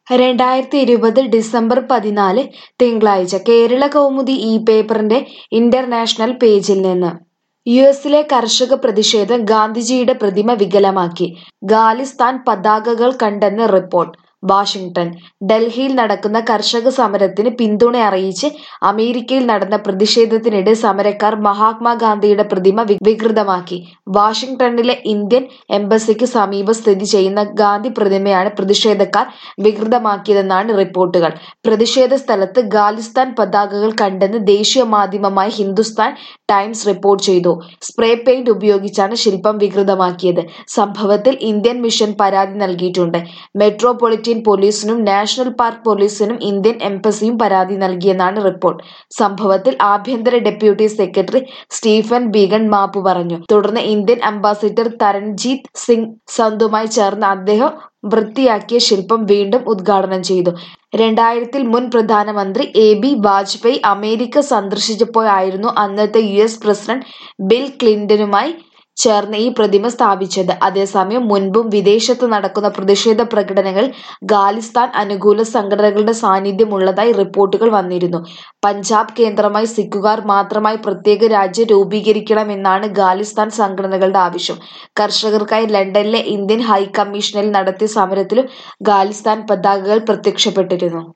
രണ്ടായിരത്തി ഇരുപത് ഡിസംബർ പതിനാല് തിങ്കളാഴ്ച കേരള കൗമുദി ഈ പേപ്പറിന്റെ ഇന്റർനാഷണൽ പേജിൽ നിന്ന് യു എസിലെ കർഷക പ്രതിഷേധം ഗാന്ധിജിയുടെ പ്രതിമ വികലമാക്കി ഖാലിസ്ഥാൻ പതാകകൾ കണ്ടെന്ന് റിപ്പോർട്ട് വാഷിംഗ്ടൺ ഡൽഹിയിൽ നടക്കുന്ന കർഷക സമരത്തിന് പിന്തുണ അറിയിച്ച് അമേരിക്കയിൽ നടന്ന പ്രതിഷേധത്തിനിടെ സമരക്കാർ മഹാത്മാഗാന്ധിയുടെ പ്രതിമ വി- വികൃതമാക്കി വാഷിംഗ്ടണിലെ ഇന്ത്യൻ എംബസിക്ക് സമീപം സ്ഥിതി ചെയ്യുന്ന ഗാന്ധി പ്രതിമയാണ് പ്രതിഷേധക്കാർ വികൃതമാക്കിയതെന്നാണ് റിപ്പോർട്ടുകൾ പ്രതിഷേധ സ്ഥലത്ത് ഖാലിസ്ഥാൻ പതാകകൾ കണ്ടെന്ന് ദേശീയ മാധ്യമമായ ഹിന്ദുസ്ഥാൻ ടൈംസ് റിപ്പോർട്ട് ചെയ്തു സ്പ്രേ പെയിന്റ് ഉപയോഗിച്ചാണ് ശില്പം വികൃതമാക്കിയത് സംഭവത്തിൽ ഇന്ത്യൻ മിഷൻ പരാതി നൽകിയിട്ടുണ്ട് മെട്രോപൊളിറ്റൻ പോലീസിനും നാഷണൽ പാർക്ക് പോലീസിനും ഇന്ത്യൻ എംബസിയും പരാതി നൽകിയെന്നാണ് റിപ്പോർട്ട് സംഭവത്തിൽ ആഭ്യന്തര ഡെപ്യൂട്ടി സെക്രട്ടറി സ്റ്റീഫൻ ബീഗൺ മാപ്പ് പറഞ്ഞു തുടർന്ന് ഇന്ത്യൻ അംബാസിഡർ തരൺജീത് സിംഗ് സന്ധുമായി ചേർന്ന് അദ്ദേഹം വൃത്തിയാക്കിയ ശില്പം വീണ്ടും ഉദ്ഘാടനം ചെയ്തു രണ്ടായിരത്തിൽ മുൻ പ്രധാനമന്ത്രി എ ബി വാജ്പേയി അമേരിക്ക സന്ദർശിച്ചപ്പോഴായിരുന്നു അന്നത്തെ യു എസ് പ്രസിഡന്റ് ബിൽ ക്ലിന്റണുമായി ചേർന്ന് ഈ പ്രതിമ സ്ഥാപിച്ചത് അതേസമയം മുൻപും വിദേശത്ത് നടക്കുന്ന പ്രതിഷേധ പ്രകടനങ്ങളിൽ ഖാലിസ്ഥാൻ അനുകൂല സംഘടനകളുടെ സാന്നിധ്യമുള്ളതായി റിപ്പോർട്ടുകൾ വന്നിരുന്നു പഞ്ചാബ് കേന്ദ്രമായി സിഖുകാർ മാത്രമായി പ്രത്യേക രാജ്യം രൂപീകരിക്കണമെന്നാണ് ഖാലിസ്ഥാൻ സംഘടനകളുടെ ആവശ്യം കർഷകർക്കായി ലണ്ടനിലെ ഇന്ത്യൻ ഹൈക്കമ്മീഷനിൽ നടത്തിയ സമരത്തിലും ഖാലിസ്ഥാൻ പതാകകൾ പ്രത്യക്ഷപ്പെട്ടിരുന്നു